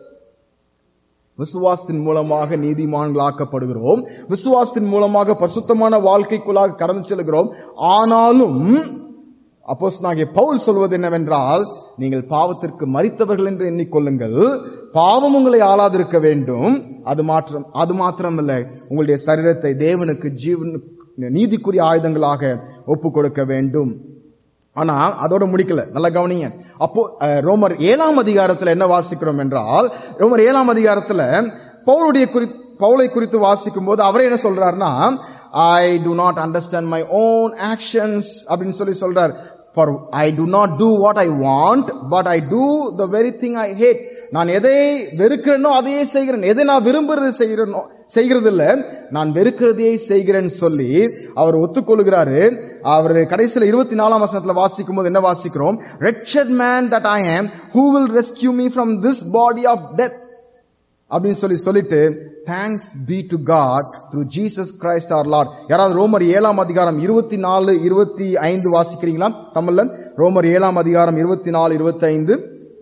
விசுவாசத்தின் மூலமாக நீதிமான்களாக்கப்படுகிறோம் விசுவாசத்தின் மூலமாக பரிசுத்தமான வாழ்க்கைக்குள்ளாக கடந்து செல்கிறோம் ஆனாலும் அப்போஸ் பவுல் சொல்வது என்னவென்றால் நீங்கள் பாவத்திற்கு மறித்தவர்கள் என்று எண்ணிக்கொள்ளுங்கள் பாவம் உங்களை ஆளாதிருக்க வேண்டும் அது மாத்திரம் அது மாத்திரமல்ல உங்களுடைய சரீரத்தை தேவனுக்கு ஜீவனுக்கு நீதிக்குரிய ஆயுதங்களாக ஒப்பு கொடுக்க வேண்டும் ஆனா அதோட முடிக்கல நல்ல கவனிங்க அப்போ அஹ், ரோமர் ஏழாம் அதிகாரத்துல என்ன வாசிக்கிறோம் என்றால் ரோமர் ஏழாம் அதிகாரத்துல பவுலுடைய குறி பவுலை குறித்து வாசிக்கும் போது அவரே என்ன சொல்றாருன்னா ஐ do not understand my own actions அப்படின்னு சொல்லி சொல்றார் for I do not do what I want but I do the very thing I hate நான் எதை வெறுக்கிறேனோ அதையே செய்கிறேன் எதை நான் விரும்புறது செய்கிறேனோ செய்கிறது இல்ல நான் வெறுக்கிறதையே செய்கிறேன்னு சொல்லி அவர் ஒத்துக்கொள்கிறாரு அவர் கடைசியில இருபத்தி நாலாம் வசனத்துல வாசிக்கும் போது என்ன வாசிக்கிறோம் wretched man that I am who will rescue me from this body of death அப்படின்னு சொல்லி சொல்லிட்டு thanks be to God through Jesus Christ our Lord யாராவது ரோமர் ஏழாம் அதிகாரம் இருபத்தி நாலு இருபத்தி ஐந்து வாசிக்கிறீங்களா தமிழ்ல ரோமர் ஏழாம் அதிகாரம் இருபத்தி நாலு இருபத்தி ஐந்து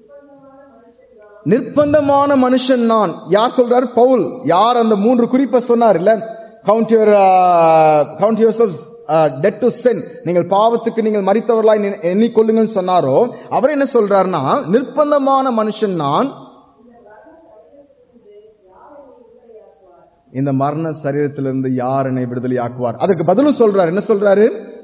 நிர்பந்தமான மனுஷன் நான் யார் சொல்றாரு பவுல் யார் அந்த மூன்று குறிப்பை சொன்னார் இல்ல count your count your dead to sin நீங்கள் பாவத்துக்கு நீங்கள் மறித்தவர்களாய் நினை- எண்ணிக்கொள்ளுங்கன்னு சொன்னாரோ அவர் என்ன சொல்றாருன்னா நிர்பந்தமான மனுஷன் நான் இந்த மரண சரீரத்திலிருந்து யார் என்னை விடுதலையாக்குவார் அதுக்கு பதிலும் சொல்றாரு என்ன சொல்றாரு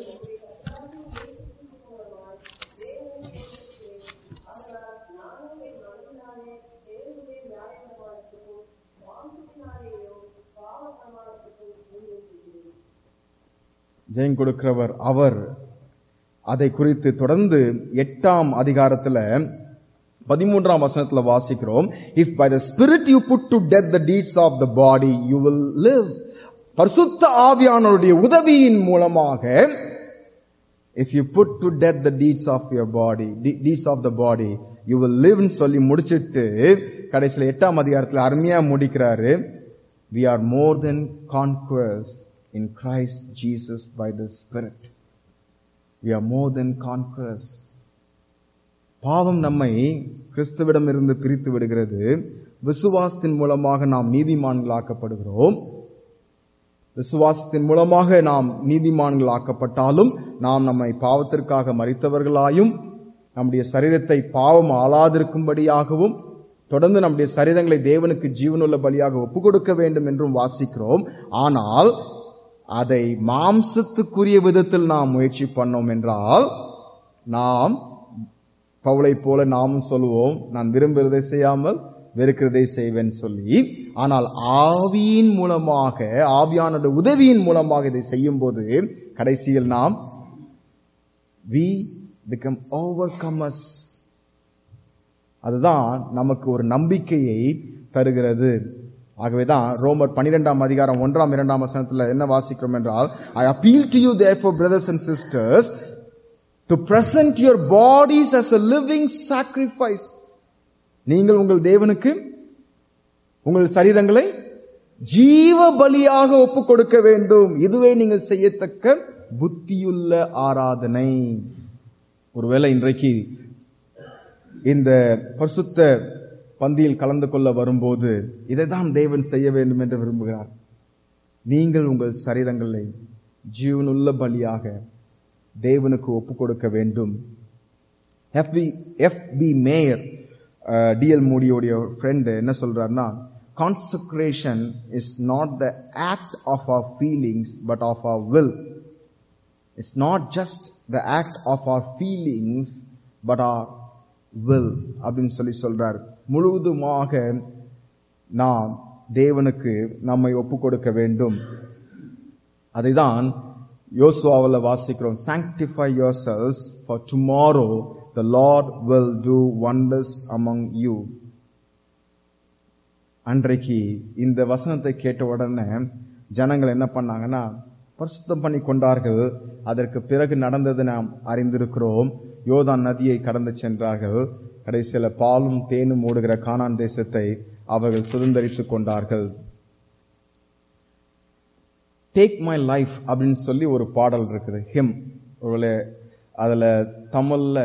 ஜெயம் கொடுக்கிறவர் அவர் அதை குறித்து தொடர்ந்து எட்டாம் அதிகாரத்துல பதிமூன்றாம் வசனத்துல வாசிக்கிறோம் if by the spirit you put to death the deeds of the body you will live பரிசுத்த ஆவியானவருடைய உதவியின் மூலமாக if you put to death the deeds of your body deeds of the body you will லிவ்னு சொல்லி முடிச்சிட்டு கடைசியில எட்டாம் அதிகாரத்துல அருமையா முடிக்கிறாரு we are more than conquerors in Christ Jesus by the Spirit. We are more than conquerors. பாவம் நம்மை கிறிஸ்துவிடம் இருந்து பிரித்து விடுகிறது விசுவாசத்தின் மூலமாக நாம் நீதிமான்களாக்கப்படுகிறோம் விசுவாசத்தின் மூலமாக நாம் நீதிமான்கள் ஆக்கப்பட்டாலும் நாம் நம்மை பாவத்திற்காக மறித்தவர்களாயும் நம்முடைய சரீரத்தை பாவம் ஆளாதிருக்கும்படியாகவும் தொடர்ந்து நம்முடைய சரீரங்களை தேவனுக்கு ஜீவனுள்ள பலியாக ஒப்பு கொடுக்க வேண்டும் என்றும் வாசிக்கிறோம் ஆனால் அதை மாம்சத்துக்குரிய விதத்தில் நாம் முயற்சி பண்ணோம் என்றால் நாம் பவுளை போல நாமும் சொல்லுவோம் நான் விரும்புகிறதை செய்யாமல் வெறுக்கிறதை செய்வேன் சொல்லி ஆனால் ஆவியின் மூலமாக ஆவியானோட உதவியின் மூலமாக இதை செய்யும் போது கடைசியில் நாம் வி பிகம் overcomers அதுதான் நமக்கு ஒரு நம்பிக்கையை தருகிறது ஆகவேதான் ரோமர் பனிரெண்டாம் அதிகாரம் ஒன்றாம் இரண்டாம் வசனத்துல என்ன வாசிக்கிறோம் என்றால் I appeal to you therefore brothers and sisters to present your bodies as a living sacrifice நீங்கள் உங்கள் தேவனுக்கு உங்கள் சரீரங்களை ஜீவ பலியாக ஒப்பு கொடுக்க வேண்டும் இதுவே நீங்கள் செய்யத்தக்க புத்தியுள்ள ஆராதனை ஒருவேளை இன்றைக்கு இந்த பரிசுத்த பந்தியில் கலந்து கொள்ள வரும்போது இதைதான் தேவன் செய்ய வேண்டும் என்று விரும்புகிறார் நீங்கள் உங்கள் சரீரங்களை ஜீவனுள்ள பலியாக தேவனுக்கு ஒப்பு கொடுக்க வேண்டும் FB F B Meyer DL மூடியோடைய ஃப்ரெண்டு என்ன சொல்றாருன்னா consecration is not the act of our feelings but of our will it's not just the act of our feelings but our will அப்படின்னு சொல்லி சொல்றார் முழுவதுமாக நாம் தேவனுக்கு நம்மை ஒப்பு கொடுக்க வேண்டும் அதைதான் யோசுவாவில் வாசிக்கிறோம் sanctify yourselves for tomorrow the lord will do wonders among you அன்றைக்கு இந்த வசனத்தை கேட்ட உடனே ஜனங்கள் என்ன பண்ணாங்கன்னா பரிசுத்தம் பண்ணி கொண்டார்கள் அதற்கு பிறகு நடந்தது நாம் அறிந்திருக்கிறோம் யோதான் நதியை கடந்து சென்றார்கள் கடைசியில பாலும் தேனும் ஓடுகிற கானான் தேசத்தை அவர்கள் சுதந்திரித்துக் கொண்டார்கள் டேக் மை லைஃப் அப்படின்னு சொல்லி ஒரு பாடல் இருக்குது ஹிம் ஒருவேளை அதுல தமிழ்ல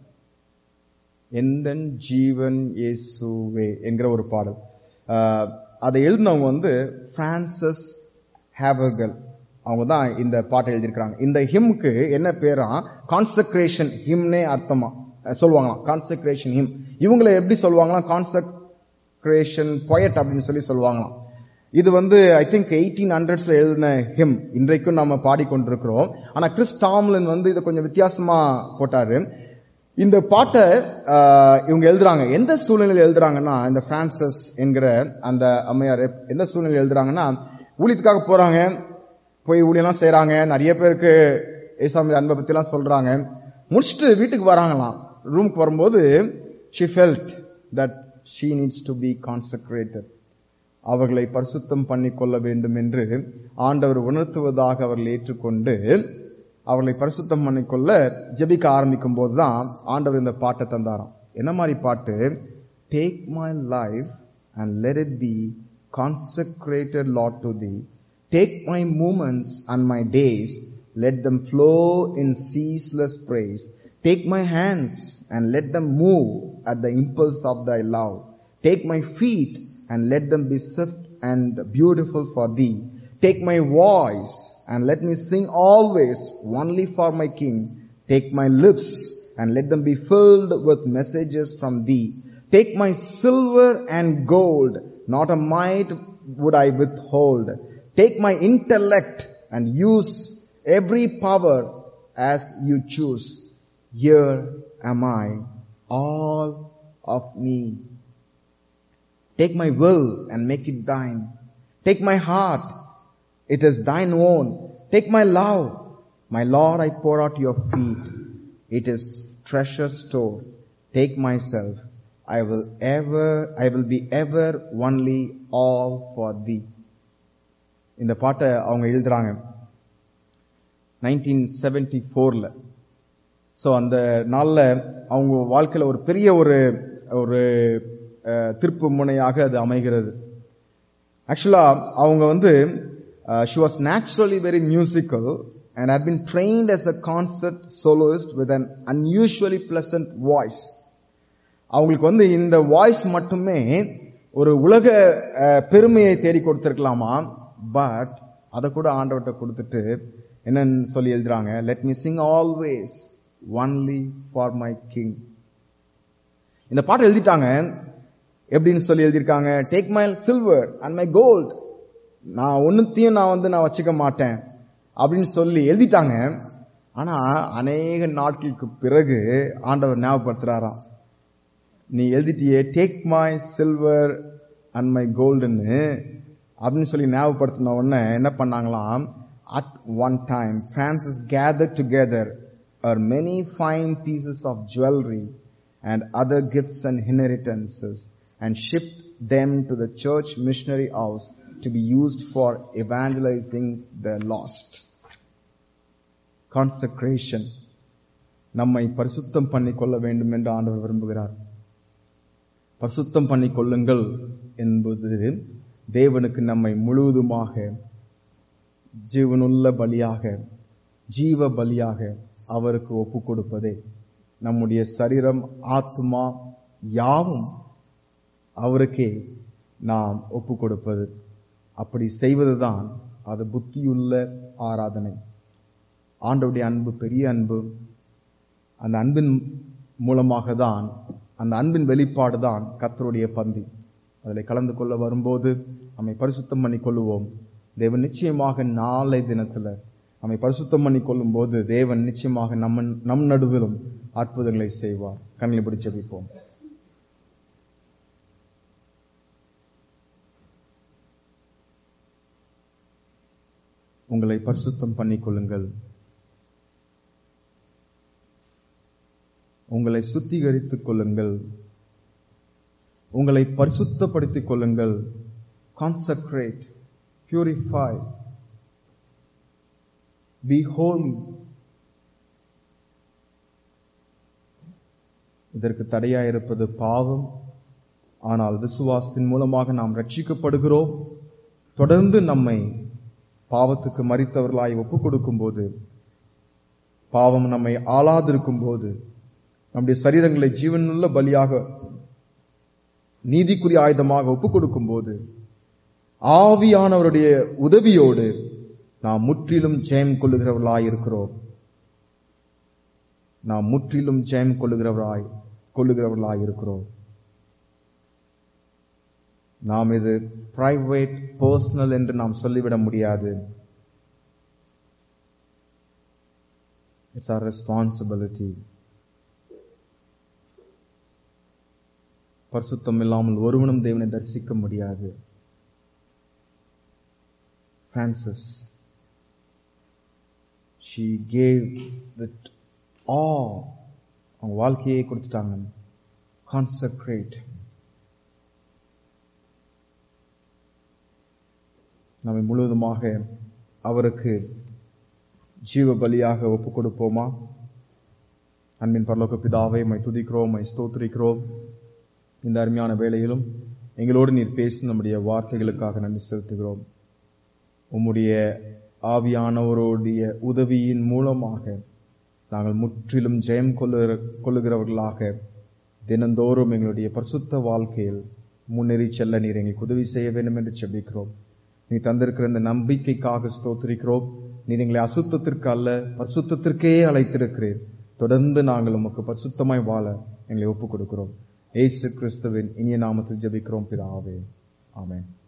எந்த ஜீவன் இயேசுவே என்கிற ஒரு பாடல் ஆஹ், அதை எழுதினவங்க வந்து பிரான்சஸ் ஹேவர்கல் அவங்க தான் இந்த பாட்டை எழுதியிருக்கிறாங்க இந்த ஹிம்க்கு என்ன பேரா கான்சக்ரேஷன் ஹிம்னே அர்த்தமா அஹ் சொல்லுவாங்களாம் கான்சக்ரேஷன் ஹிம் இவங்களை எப்படி சொல்லுவாங்களாம் கான்சக்ரேஷன் பொயட் அப்படின்னு சொல்லி சொல்லுவாங்களாம் இது வந்து ஐ திங்க் எயிட்டீன் ஹண்ட்ரட்ஸ்ல எழுதின ஹிம் இன்றைக்கும் நம்ம பாடிக்கொண்டிருக்கிறோம் ஆனா கிறிஸ் டாம்லின் வந்து இதை கொஞ்சம் வித்தியாசமா போட்டாரு இந்த பாட்டை ஆஹ், இவங்க எழுதுறாங்க எந்த சூழ்நிலையில் எழுதுறாங்கன்னா இந்த பிரான்சஸ் என்கிற அந்த அம்மையார் எப்- எந்த சூழ்நிலையில் எழுதுறாங்கன்னா ஊழியத்துக்காக போறாங்க போய் ஊழியெல்லாம் செய்றாங்க நிறைய பேருக்கு ஏசாமி அன்பை பத்தி எல்லாம் சொல்றாங்க முடிச்சுட்டு வீட்டுக்கு வராங்களாம் ரூமுக்கு வரும்போது she felt that she needs to be consecrated அவர்களை பரிசுத்தம் பண்ணிக் கொள்ள வேண்டும் என்று ஆண்டவர் உணர்த்துவதாக அவர்கள் ஏற்றுக்கொண்டு அவர்களை பரிசுத்தம் பண்ணிக்கொள்ள ஜெபிக்க ஆரம்பிக்கும் போதுதான் ஆண்டவர் இந்த பாட்டை தந்தாராம் என்ன மாதிரி பாட்டு take my life and let it be consecrated Lord to thee take my moments and my days let them flow in ceaseless praise take my hands and let them move at the impulse of thy love take my feet and let them be swift and beautiful for thee. Take my voice and let me sing always only for my King. Take my lips and let them be filled with messages from thee. Take my silver and gold, not a mite would I withhold. Take my intellect and use every power as you choose. Here am I, all of me. Take my will and make it thine. Take my heart, it is thine own. Take my love, my Lord, I pour out your feet. It is treasure store. Take myself, I will ever, I will be ever only all for thee. இந்த பாட்டை அவங்க எழுதுறாங்க நைன்டீன் செவன்டி ஃபோர்ல சோ அந்த நாள்ல அவங்க வாழ்க்கையில ஒரு பெரிய ஒரு ஒரு அஹ், திருப்பு முனையாக அது அமைகிறது ஆக்சுவலா அவங்க வந்து she was naturally very musical and had been trained as a concert soloist with an unusually pleasant voice அவங்களுக்கு வந்து இந்த வாய்ஸ் மட்டுமே ஒரு உலக அஹ், பெருமையை தேடி கொடுத்திருக்கலாமா பட் அதை கூட ஆண்டவர்கிட்ட கொடுத்துட்டு என்னன்னு சொல்லி எழுதுறாங்க let me sing always only for my king இந்த பாட்டு எழுதிட்டாங்க எப்படின்னு சொல்லி எழுதியிருக்காங்க take my silver and my gold நான் ஒன்னுத்தையும் நான் வந்து நான் வச்சுக்க மாட்டேன் அப்படின்னு சொல்லி எழுதிட்டாங்க ஆனா அநேக நாட்களுக்கு பிறகு ஆண்டவர் ஞாபகப்படுத்துறாராம் நீ எழுதிட்டியே take my silver and my கோல்டுன்னு அப்படின்னு சொல்லி ஞாபகப்படுத்தின உடனே என்ன பண்ணாங்களாம் at one time Frances gather together her many fine pieces of jewellery and other gifts and inheritances and shipped them to the church missionary house to be used for evangelizing the lost. Consecration. நம்மை பரிசுத்தம் பண்ணிக் கொள்ள வேண்டும் என்று ஆண்டவர் விரும்புகிறார் பரிசுத்தம் பண்ணிக் கொள்ளுங்கள் என்பது தேவனுக்கு நம்மை முழுவதுமாக ஜீவனுள்ள பலியாக ஜீவ பலியாக அவருக்கு ஒப்பு கொடுப்பதே நம்முடைய சரீரம் ஆத்மா யாவும் அவருக்கே நாம் ஒப்பு கொடுப்பது அப்படி செய்வதுதான் அது புத்தியுள்ள ஆராதனை ஆண்டவருடைய அன்பு பெரிய அன்பு அந்த அன்பின் மூலமாக தான் அந்த அன்பின் வெளிப்பாடு தான் கர்த்தருடைய பந்தி அதில் கலந்து கொள்ள வரும்போது நம்மை பரிசுத்தம் பண்ணி கொள்ளுவோம் தேவன் நிச்சயமாக நாளை தினத்துல நம்மை பரிசுத்தம் பண்ணி கொள்ளும் போது தேவன் நிச்சயமாக நம்ம நம் நடுவிலும் அற்புதங்களை செய்வார் கண்ணில் பிடிச்சு ஜெபிப்போம் உங்களை பரிசுத்தம் பண்ணிக் கொள்ளுங்கள் உங்களை சுத்திகரித்துக் கொள்ளுங்கள் உங்களை பரிசுத்தப்படுத்திக் கொள்ளுங்கள் கான்சக்ரேட் பியூரிஃபை பி ஹோல் இதற்கு தடையாயிருப்பது பாவம் ஆனால் விசுவாசத்தின் மூலமாக நாம் ரட்சிக்கப்படுகிறோம் தொடர்ந்து நம்மை பாவத்துக்கு மறித்தவர்களாய் ஒப்புக் கொடுக்கும் போது பாவம் நம்மை ஆளாதிருக்கும் போது நம்முடைய சரீரங்களை ஜீவனுள்ள பலியாக நீதிக்குரிய ஆயுதமாக ஒப்புக் கொடுக்கும் போது ஆவியானவருடைய உதவியோடு நாம் முற்றிலும் ஜெயம் கொள்ளுகிறவர்களாய் இருக்கிறோம் நாம் முற்றிலும் ஜெயம் கொள்ளுகிறவராய் கொள்ளுகிறவர்களாய் இருக்கிறோம் நாம் இது பிரைவேட் பர்சனல் என்று நாம் சொல்லிவிட முடியாது இட்ஸ் ஆர் ரெஸ்பான்சிபிலிட்டி பரிசுத்தம் இல்லாமல் ஒருவனும் தேவனை தரிசிக்க முடியாது Frances she gave with all அவங்க வாழ்க்கையை கொடுத்துட்டாங்க கான்சக்ரேட் நம்மை முழுவதுமாக அவருக்கு ஜீவ பலியாக ஒப்பு கொடுப்போமா அன்பின் பரலோக பிதாவை மை துதிக்கிறோம் மை ஸ்தோத்திரிக்கிறோம் இந்த அருமையான வேளையிலும் எங்களோடு நீர் பேசி நம்முடைய வார்த்தைகளுக்காக நன்றி செலுத்துகிறோம் உம்முடைய ஆவியானவருடைய உதவியின் மூலமாக நாங்கள் முற்றிலும் ஜெயம் கொள்ளுகிற கொள்ளுகிறவர்களாக தினந்தோறும் எங்களுடைய பரிசுத்த வாழ்க்கையில் முன்னேறி செல்ல நீர் எங்களுக்கு உதவி செய்ய வேண்டும் என்று செபிக்கிறோம் நீ தந்திருக்கிற இந்த நம்பிக்கைக்காக ஸ்தோத்திரிக்கிறோம் நீர் எங்களை அசுத்தத்திற்கு அல்ல பரிசுத்தத்திற்கே அழைத்திருக்கிறீர் தொடர்ந்து நாங்கள் உமக்கு பரிசுத்தமாய் வாழ எங்களை ஒப்புக் கொடுக்கிறோம் ஏசு கிறிஸ்துவின் இனிய நாமத்தில் ஜெபிக்கிறோம் பிதாவே ஆமென்